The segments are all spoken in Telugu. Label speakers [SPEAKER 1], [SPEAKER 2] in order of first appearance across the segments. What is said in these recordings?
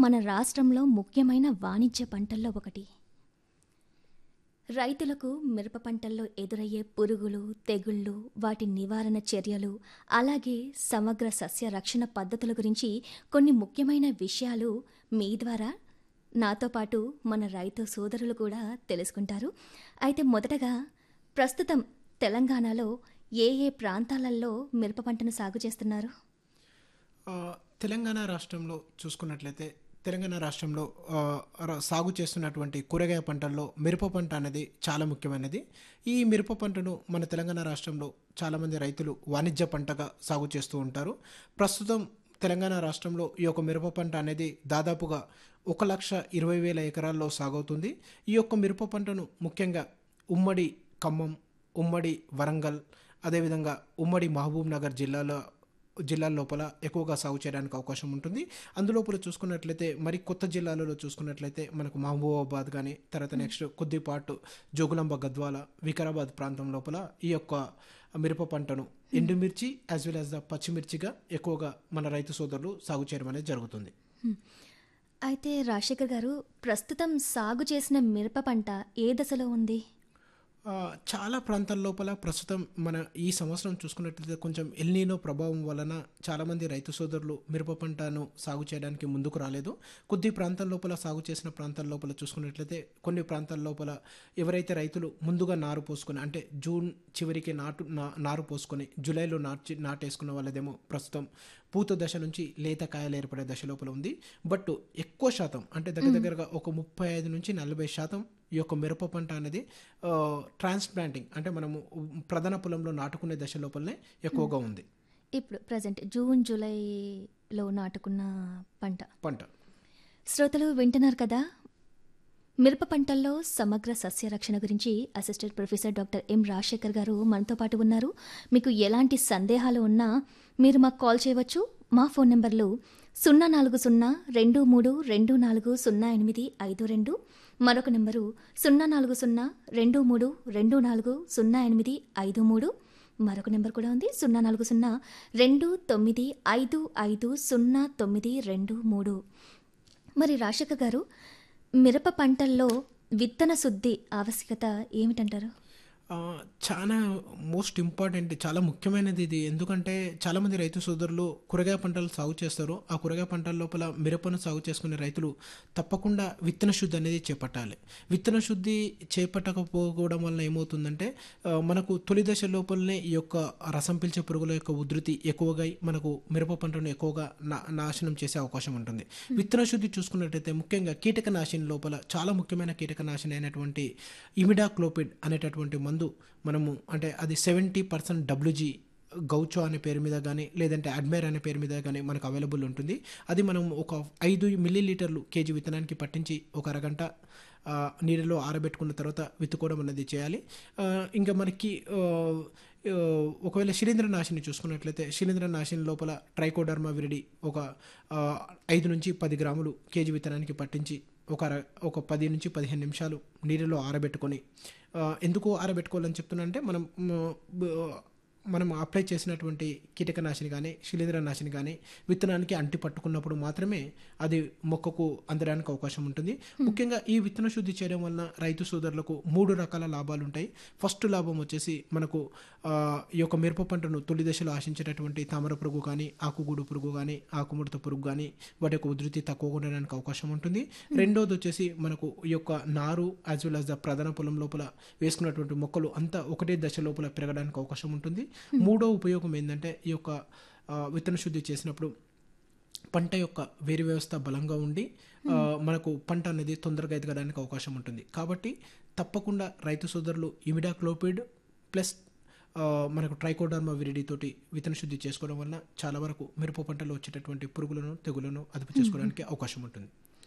[SPEAKER 1] మన రాష్ట్రంలో ముఖ్యమైన వాణిజ్య పంటల్లో ఒకటి రైతులకు మిరప పంటల్లో ఎదురయ్యే పురుగులు తెగుళ్ళు వాటి నివారణ చర్యలు అలాగే సమగ్ర సస్య రక్షణ పద్ధతుల గురించి కొన్ని ముఖ్యమైన విషయాలు మీ ద్వారా నాతో పాటు మన రైతు సోదరులు కూడా తెలుసుకుంటారు అయితే మొదటగా ప్రస్తుతం తెలంగాణలో ఏ ఏ ప్రాంతాలలో మిరప పంటను సాగు చేస్తున్నారు
[SPEAKER 2] ఆ, తెలంగాణ రాష్ట్రంలో చూసుకున్నట్లయితే తెలంగాణ రాష్ట్రంలో ఆ, ర- సాగు చేస్తున్నటువంటి కూరగాయ పంటల్లో మిరప పంట అనేది చాలా ముఖ్యమైనది ఈ మిరప పంటను మన తెలంగాణ రాష్ట్రంలో చాలామంది రైతులు వాణిజ్య పంటగా సాగు చేస్తూ ఉంటారు ప్రస్తుతం తెలంగాణ రాష్ట్రంలో ఈ యొక్క మిరప పంట అనేది దాదాపుగా ఒక లక్ష ఇరవై వేల ఎకరాల్లో సాగవుతుంది ఈ యొక్క మిరప పంటను ముఖ్యంగా ఉమ్మడి ఖమ్మం ఉమ్మడి వరంగల్ అదేవిధంగా ఉమ్మడి మహబూబ్ నగర్ జిల్లాలో జిల్లాల లోపల ఎక్కువగా సాగు చేయడానికి అవకాశం ఉంటుంది అందులోపల చూసుకున్నట్లయితే మరి కొత్త జిల్లాలలో చూసుకున్నట్లయితే మనకు మహబూబాబాద్ కానీ తర్వాత నెక్స్ట్ కొద్దిపాటు జోగులాంబ గద్వాల వికారాబాద్ ప్రాంతం లోపల ఈ యొక్క మిరప పంటను ఎండుమిర్చి యాజ్ వెల్ యాజ్ ద పచ్చిమిర్చిగా ఎక్కువగా మన రైతు సోదరులు సాగు చేయడం అనేది జరుగుతుంది
[SPEAKER 1] అయితే రాజశేఖర్ గారు ప్రస్తుతం సాగు చేసిన మిరప పంట ఏ దశలో ఉంది
[SPEAKER 2] ఆ, చాలా ప్రాంతాల లోపల ప్రస్తుతం మన ఈ సంవత్సరం చూసుకున్నట్లయితే కొంచెం ఎల్నీనో ప్రభావం వలన చాలామంది రైతు సోదరులు మిరప పంటను సాగు చేయడానికి ముందుకు రాలేదు కొద్ది ప్రాంతాల లోపల సాగు చేసిన ప్రాంతాల లోపల చూసుకున్నట్లయితే కొన్ని ప్రాంతాల లోపల ఎవరైతే రైతులు ముందుగా నారు పోసుకొని అంటే జూన్ చివరికి నాటు నా- నారు పోసుకొని జూలైలో నాటి నాటేసుకున్న వాళ్ళదేమో ప్రస్తుతం పూత దశ నుంచి లేత కాయలు ఏర్పడే దశ లోపల ఉంది బట్ ఎక్కువ శాతం అంటే దగ్గర దగ్గరగా ఒక ముప్పై ఐదు నుంచి నలభై శాతం ఈ యొక్క మిరప పంట అనేది ట్రాన్స్ప్లాంటింగ్ అంటే మనము ప్రధాన పొలంలో నాటుకునే దశ లోపలనే ఎక్కువగా ఉంది
[SPEAKER 1] ఇప్పుడు ప్రజెంట్ జూన్ జూలైలో నాటుకున్న పంట
[SPEAKER 2] పంట
[SPEAKER 1] శ్రోతలు వింటున్నారు కదా మిరప పంటల్లో సమగ్ర సస్య రక్షణ గురించి assistant professor doctor M Rajasekhar garu మనతో పాటు ఉన్నారు మీకు ఎలాంటి సందేహాలు ఉన్నా మీరు మాకు కాల్ చేయవచ్చు మా ఫోన్ నెంబర్లు సున్నా నాలుగు సున్నా రెండు మూడు రెండు నాలుగు సున్నా ఎనిమిది ఐదు రెండు మరొక నెంబరు సున్నా నాలుగు సున్నా రెండు మూడు రెండు నాలుగు సున్నా ఎనిమిది ఐదు మూడు మరొక నెంబర్ కూడా ఉంది సున్నా నాలుగు సున్నా రెండు తొమ్మిది ఐదు ఐదు సున్నా తొమ్మిది రెండు మూడు మరి రాజశేఖర్ గారు మిరప పంటల్లో విత్తన శుద్ధి ఆవశ్యకత ఏమిటంటారు
[SPEAKER 2] ఆ, చాలా మోస్ట్ ఇంపార్టెంట్ చాలా ముఖ్యమైనది ఇది ఎందుకంటే చాలామంది రైతు సోదరులు కూరగాయ పంటలు సాగు చేస్తారు ఆ కూరగాయ పంటల లోపల మిరపను సాగు చేసుకునే రైతులు తప్పకుండా విత్తన శుద్ధి అనేది చేపట్టాలి విత్తన శుద్ధి చేపట్టకపోవడం వల్ల ఏమవుతుందంటే ఆ, మనకు తొలి దశ లోపలనే ఈ యొక్క రసం పీల్చే పురుగుల యొక్క ఉధృతి ఎక్కువగా అయి మనకు మిరప పంటను ఎక్కువగా నా- నాశనం చేసే అవకాశం ఉంటుంది విత్తన శుద్ధి చూసుకున్నట్టయితే ముఖ్యంగా కీటకనాశిని లోపల చాలా ముఖ్యమైన కీటకనాశిని అయినటువంటి ఇమిడాక్లోపిడ్ అనేటటువంటి మందు మనము అంటే అది సెవెంటీ పర్సెంట్ డబ్ల్యూజీ గౌచో అనే పేరు మీద కానీ లేదంటే అడ్మైర్ అనే పేరు మీద కానీ మనకు అవైలబుల్ ఉంటుంది అది మనం ఒక ఐదు మిల్లీ లీటర్లు కేజీ విత్తనానికి పట్టించి ఒక అరగంట ఆ, నీళ్ళలో ఆరబెట్టుకున్న తర్వాత విత్తుకోవడం అనేది చేయాలి ఆ, ఇంకా మనకి ఆ, ఆ, ఒకవేళ శిలీంద్ర నాశిని చూసుకున్నట్లయితే శిలీంద్ర నాశిని లోపల ట్రైకోడర్మా విరిడి ఒక ఆ, ఐదు నుంచి పది గ్రాములు కేజీ విత్తనానికి పట్టించి ఒక అర ఒక పది నుంచి పదిహేను నిమిషాలు నీళ్ళలో ఆరబెట్టుకొని ఆ, ఎందుకు ఆరబెట్టుకోవాలని చెప్తున్నా అంటే మనం మ్, బ- మనం అప్లై చేసినటువంటి కీటకనాశిని కానీ శిలీంద్రనాశిని కానీ విత్తనానికి అంటి పట్టుకున్నప్పుడు మాత్రమే అది మొక్కకు అందడానికి అవకాశం ఉంటుంది ముఖ్యంగా ఈ విత్తన శుద్ధి చేయడం వలన రైతు సోదరులకు మూడు రకాల లాభాలు ఉంటాయి ఫస్ట్ లాభం వచ్చేసి మనకు ఆ, ఈ యొక్క మిరప పంటను తొలి దశలో ఆశించేటటువంటి తామర పురుగు కానీ ఆకుగూడు పురుగు కానీ ఆకుముడత పురుగు కానీ వాటి యొక్క ఉధృతి తక్కువగా ఉండడానికి అవకాశం ఉంటుంది రెండోది వచ్చేసి మనకు ఈ యొక్క నారు యాజ్ వెల్ యాజ్ ద ప్రధాన పొలం లోపల వేసుకున్నటువంటి మొక్కలు అంతా ఒకటే దశ లోపల పెరగడానికి అవకాశం ఉంటుంది మూడో ఉపయోగం ఏంటంటే ఈ యొక్క ఆ, విత్తన శుద్ధి చేసినప్పుడు పంట యొక్క వేరు వ్యవస్థ బలంగా ఉండి ఆ, మనకు పంట అనేది తొందరగా ఎదగడానికి అవకాశం ఉంటుంది కాబట్టి తప్పకుండా రైతు సోదరులు ఇమిడాక్లోపిడ్ ప్లస్ ఆ, మనకు ట్రైకోడర్మా విరిడి తోటి విత్తన శుద్ధి చేసుకోవడం వల్ల చాలా వరకు మిరప పంటలో వచ్చేటటువంటి పురుగులను తెగులను అదుపు చేసుకోవడానికి అవకాశం ఉంటుంది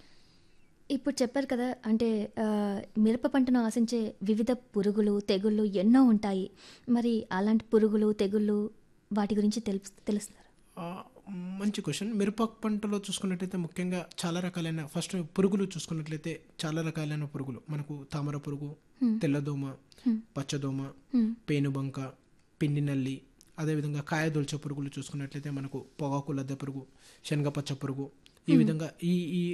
[SPEAKER 1] ఇప్పుడు చెప్పారు కదా అంటే ఆ, మిరప పంటను ఆశించే వివిధ పురుగులు తెగుళ్ళు ఎన్నో ఉంటాయి మరి అలాంటి పురుగులు తెగుళ్ళు వాటి గురించి తెలుసు తెలుస్తారు
[SPEAKER 2] ఆ, మంచి క్వశ్చన్ మిరప పంటలో చూసుకున్నట్లయితే ముఖ్యంగా చాలా రకాలైన ఫస్ట్ పురుగులు చూసుకున్నట్లయితే చాలా రకాలైన పురుగులు మనకు తామర పురుగు తెల్లదోమ పచ్చదోమ పేనుబంక పిండి నల్లి అదేవిధంగా కాయదొల్చ పురుగులు చూసుకున్నట్లయితే మనకు పొగాకు లద్దె పురుగు శనగపచ్చ పురుగు ఈ విధంగా ఈ ఈ